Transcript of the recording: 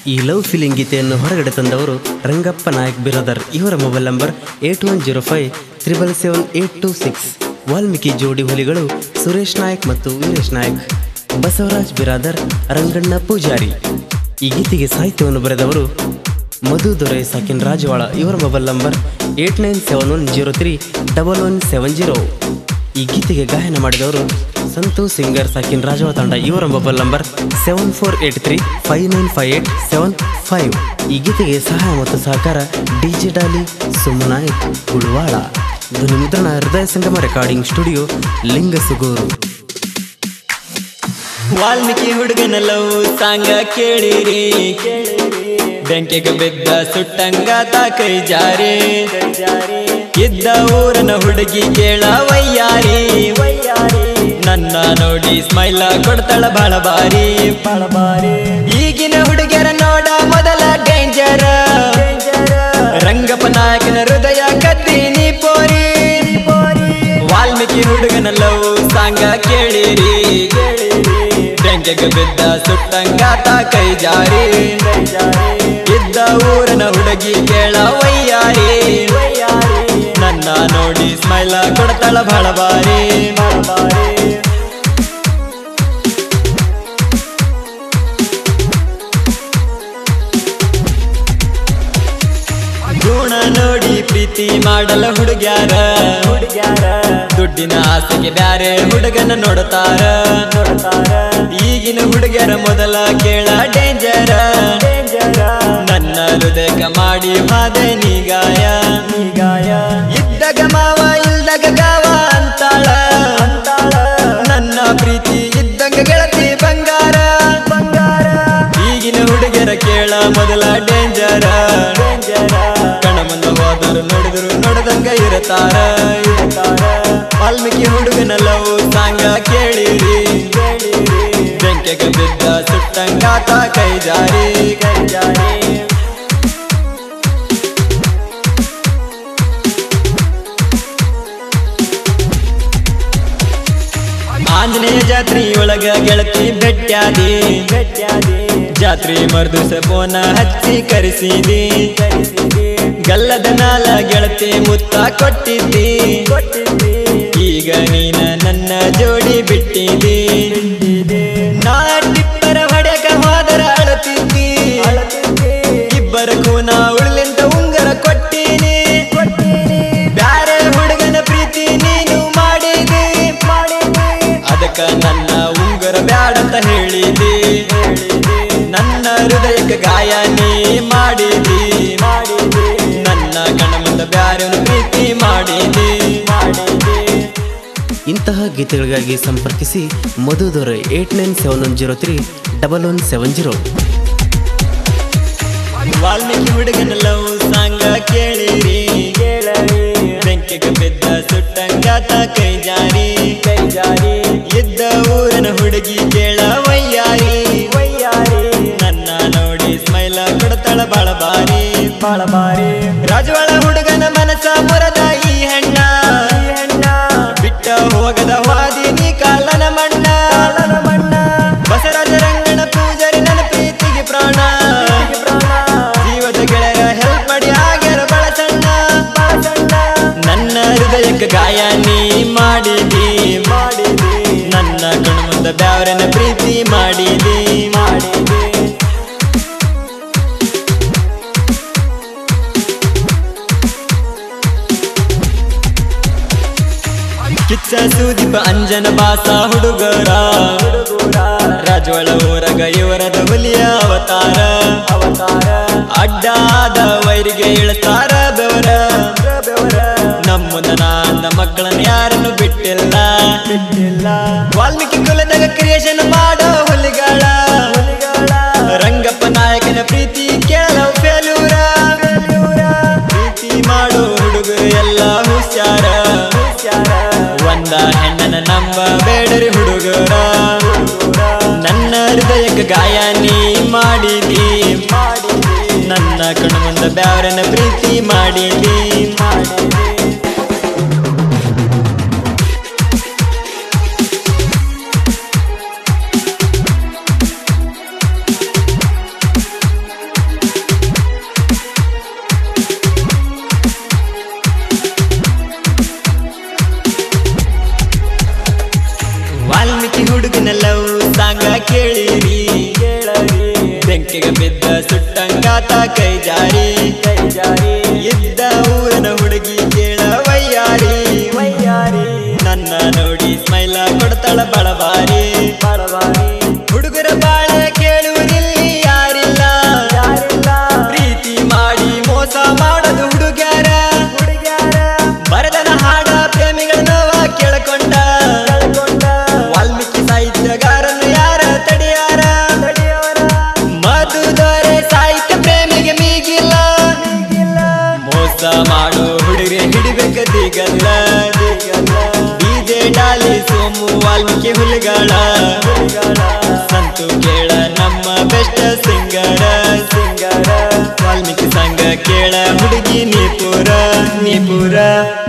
ಈ love feeling ಗೀತೆಯನ್ನು ಹೊರಗಡೆ ತಂದವರು ರಂಗಪ್ಪ ನಾಯಕ್ ಬಿರಾದರ್ ಇವರ mobile number eight one zero five triple seven eight two six Valmiki ಜೋಡಿ ಹುಲಿಗಳು ಸುರೇಶ್ ನಾಯಕ್ ಮತ್ತು ವೀರೇಶ್ ನಾಯಕ್ ಬಸವರಾಜ್ ಬಿರಾದರ್ ರಂಗಣ್ಣ ಪೂಜಾರಿ ಈ ಗೀತೆಗೆ ಸಾಹಿತ್ಯವನ್ನು ಬರೆದವರು ಮಧು ದೊರೆ ಸಾಕಿನ್ ರಾಜವಾಳ ಇವರ mobile number eight nine seven one zero three double one seven zero ಈ ಗೀತೆಗೆ ಗಾಯನ ಮಾಡಿದವರು ಸಂತೋಷ್ ಸಿಂಗರ್ ಸಾಕಿನ್ ರಾಜವ ತಂಡ ಇವರ mobile number seven four eight three five nine five eight seven five ಈ ಗೀತೆಗೆ ಸಹಾಯ ಮತ್ತು ಸಹಕಾರ ಡಿಜೆ ಡಾಲಿ ಸುಮನಾಯಕ್ ಗುಳ್ವಾಳ ಧ್ವನಿ ಮುದ್ರಣ ಹೃದಯ ಸಂಗಮ ರೆಕಾರ್ಡಿಂಗ್ ಸ್ಟುಡಿಯೋ ಲಿಂಗಸುಗೂರು ವಾಲ್ಮೀಕಿ ಹುಡುಗನ ಲವ್ ಸಾಂಗ ಕೇಳಿರಿ ಬೆಂಕಿಗೆ ಬಿದ್ದ ಸುಟ್ಟಂಗ ತಾ ಕೈ ಜಾರಿ ಇದ್ದ ಊರನ ಹುಡುಗಿ ಕೇಳ ವಯ್ಯಾರಿ ನನ್ನ ನೋಡಿ ಸ್ಮೈಲ ಕೊಡ್ತಾಳ ಬಾಳ ಬಾರಿ ಬಾಳ ಬಾರಿ ಈಗಿನ ಹುಡುಗಿಯರ ನೋಡ ಮೊದಲ ಡೇಂಜರ್ ರಂಗಪ್ಪ ನಾಯಕನ ಹೃದಯ ಕತ್ತೀನಿ ಪೋರಿ ವಾಲ್ಮೀಕಿ ಹುಡುಗನ ಲವ್ ಸಾಂಗ ಕೇಳಿರಿ ಬೆಂಕಿಗೆ ಬಿದ್ದ ಸುಟ್ಟಂಗಾತ ಕೈ ಜಾರಿ ಇದ್ದ ಊರನ ಹುಡುಗಿ ಕೇಳ ವಯ್ಯಾರಿ ನನ್ನ ನೋಡಿ ಸ್ಮೈಲ ಕೊಡ್ತಾಳ ಬಹಳ ಬಾರಿ ಗುಣ ನೋಡಿ ಪ್ರೀತಿ ಮಾಡಲ ಹುಡುಗ್ಯಾರ ಹುಡುಗ್ಯಾರ ದುಡ್ಡಿನ ಆಸೆಗೆ ಬ್ಯಾರೆ ಹುಡುಗನ ನೋಡ್ತಾರ ನೋಡ್ತಾರ ಈಗಿನ ಹುಡುಗ್ಯಾರ ಮೊದಲ ಕೇಳ ಡೇಂಜರ ಡೇಂಜರ ನನ್ನ ಹೃದಯಕ ಮಾಡಿ ಹಾದೆ ನೀಗಾಯ ನೀಗಾಯ ಇದ್ದಾಗ ಮಾವ ಇಲ್ದಾಗ ಗಾವ ಅಂತಾಳ ಅಂತಾಳ ನನ್ನ ಪ್ರೀತಿ ಇದ್ದಂಗ ಗೆಳತಿ ಬಂಗಾರ ಬಂಗಾರ ಈಗಿನ ಹುಡುಗರ ಕೇಳ ಮೊದಲ ಡೇಂಜರ ಡೇಂಜರ ಕಣ ಮುಂದ ಹೋದರು ನೋಡಿದ್ರು ನೋಡದಂಗ ಇರತಾರ ಇರತಾರ ವಾಲ್ಮೀಕಿ ಹುಡುಗನ ಲವ್ ಸಾಂಗ ಕೇಳಿರಿ ಬೆಂಕಿಗೆ ಬಿದ್ದ ಸುಟ್ಟಂಗಾತ ಕೈ ಜಾರಿ ಕೈ ಜಾರಿ ಆಂಜನೇಯ ಜಾತ್ರಿ ಒಳಗ ಗೆಳತಿ ಬೆಟ್ಟ್ಯಾದಿ ಬೆಟ್ಟ್ಯಾದಿ ಜಾತ್ರಿ ಮರ್ದುಸ ಫೋನ ಹಚ್ಚಿ ಕರೆಸಿದಿ ಗಲ್ಲದ ನಾಲ ಗೆಳತಿ ಮುತ್ತ ಕೊಟ್ಟಿದ್ದಿ ಈಗ ನೀನ ನನ್ನ ಜೋಡಿ ಬಿಟ್ಟಿದಿ ನಾ ಟಿಪ್ಪರ ಹೊಡೆಕ ಹೋದರ ಅಳತಿದ್ದಿ ಇಬ್ಬರ ಕೂನ ಉಳ್ಳಿಂದ ಉಂಗರ ಕೊಟ್ಟೀನಿ ಬ್ಯಾರೆ ಹುಡುಗನ ಪ್ರೀತಿ ನೀನು ಮಾಡಿದಿ ಅದಕ್ಕ ನನ್ನ ಉಂಗುರ ಬ್ಯಾಡಂತ ಹೇಳಿದಿ ನನ್ನ ಹೃದಯಕ್ಕೆ ಗಾಯ ನೀ ಮಾಡಿದಿ ಮಾಡಿದಿ ನನ್ನ ಕಣ ಮುಂದ ಬ್ಯಾರನು ಪ್ರೀತಿ ಮಾಡಿದಿ ಮಾಡಿದಿ ಇಂತಹ ಗೀತೆಗಳಿಗಾಗಿ ಸಂಪರ್ಕಿಸಿ Madhu Dore eight nine seven one zero three double one seven zero Valmiki ಹುಡುಗನ ಲವ್ ಸಾಂಗ ಕೇಳಿರಿ ಕೇಳರಿ ಬೆಂಕಿಗೆ ಬಿದ್ದ ಸುಟ್ಟಂಗಾತ ಕೈ ಜಾರಿ ಕೈ ಜಾರಿ ಇದ್ದ ಊರನ ಹುಡುಗಿ ಕೇಳ ವಯ್ಯಾರಿ ವಯ್ಯಾರಿ ನನ್ನ ನೋಡಿ ಸ್ಮೈಲ ಕೊಡ್ತಾಳ ಬಾಳ ಬಾರಿ ಬಾಳ ಬಾರಿ ರಾಜವಾಳ ಹುಡುಗನ ಮನಸ ಮುರದ ಈ ಹೆಣ್ಣ ಈ ಹೆಣ್ಣ ಬಿಟ್ಟ ಹೋಗದ ವಾದಿನಿ ಕಾಲನ ಮಣ್ಣ ಮಣ್ಣ ಬಸವರಾಜ ರಂಗನ ಪೂಜಾರಿ ನನ್ನ ಪ್ರೀತಿಗೆ ಪ್ರಾಣ ಜೀವದ ಗೆಳೆಯ ಹೆಲ್ಪ್ ಮಾಡಿ ಆಗ್ಯಾರ ಬಳ ಸಣ್ಣ ನನ್ನ ಹೃದಯಕ್ಕೆ ಗಾಯ ನೀ ಮಾಡಿದಿ ಮಾಡಿದಿ ನನ್ನ ಕಣ್ಣು ಮುಂದ ಬ್ಯಾವರನ ಪ್ರೀತಿ ಮಾಡಿದಿ ಮಾಡಿದಿ ಕಿಚ್ಚ ಸುದೀಪ ಅಂಜನ ಬಾಸ ಹುಡುಗರ ರಾಜವಳ ಊರಗ ಇವರದ ಹುಲಿಯ ಅವತಾರ ಅವತಾರ ಅಡ್ಡಾದ ವೈರಿಗೆ ಇಳ್ತಾರ ಬೆವರ ನಮ್ಮುಂದ ನನ್ನ ಮಕ್ಕಳನ್ನ ಯಾರನ್ನು ಬಿಟ್ಟಿಲ್ಲ ಬಿಟ್ಟಿಲ್ಲ ವಾಲ್ಮೀಕಿ ಕುಲದಾಗ ಕ್ರಿಯೇಷನ್ ಮಾಡೋ ಹುಲಿಗಳ ರಂಗಪ್ಪ ನಾಯಕನ ಪ್ರೀತಿ ಕೇಳಲ ಫೇಲೂರ ಪ್ರೀತಿ ಮಾಡೋ ಹುಡುಗರು ಎಲ್ಲ ಹುಷಾರ ಒಂದ ಹೆಣ್ಣನ ನಂಬ ಬೇಡರಿ ಹುಡುಗರ ನನ್ನ ಹೃದಯಕ್ಕೆ ಗಾಯ ನೀ ಮಾಡಿದಿ ನನ್ನ ಕಣ್ಣು ಮುಂದ ಬ್ಯಾವರನ ಪ್ರೀತಿ ಮಾಡಿದಿ ಮಾಡಿದಿ ಬೆಂಕಿಗೆ ಬಿದ್ದ ಸುಟ್ಟಂಗಾತ ಕೈ ಜಾರಿ ಕೈ ಜಾರಿ ಇದ್ದ ಊರನ ಹುಡುಗಿ ಕೇಳ ವಯ್ಯಾರಿ ವಯ್ಯಾರಿ ನನ್ನ ನೋಡಿ ಸ್ಮೈಲ ಕೊಡ್ತಾಳ ಬಳಬಾರಿ ಬಳಬಾರಿ ಹುಡುಗರ ಬಾಳೆ ಕೇಳುವುದಿಲ್ಲಿ ಯಾರಿಲ್ಲ ಯಾರಿಲ್ಲ ಪ್ರೀತಿ ಮಾಡಿ ಮೋಸ ಮಾಡದು ಹುಡುಗ್ಯಾರ ಹುಡುಗ್ಯಾರ ಬರದನ ಹಾಡ ಪ್ರೇಮಿಗಳ ನೋವ ಕೇಳಕೊಂಡ ವಾಲ್ಮೀಕಿ ಸಾಹಿತ್ಯಗಾರನು ಯಾರ ತಡಿಯಾರ ಮಧು ದೊರೆ ಸಾಹಿತ್ಯ ಪ್ರೇಮಿಗೆ ಮೀಗಿಲ್ಲ ಮೋಸ ಮಾಡೋ ಹುಡುಗರೆ ಹಿಡಿಬೇಕ ದಿಗಲ್ಲ ಡಿಜೆ ಡಾಲಿ ಸೋಮು ವಾಲ್ಮೀಕಿ ಹುಲಿಗಳ ಸಂತು ಕೇಳ ನಮ್ಮ ಬೆಸ್ಟ್ ಸಿಂಗರ ಸಿಂಗರ ವಾಲ್ಮೀಕಿ ಸಂಘ ಕೇಳ ಹುಡುಗಿ ನೀಪುರ ನೀಪುರ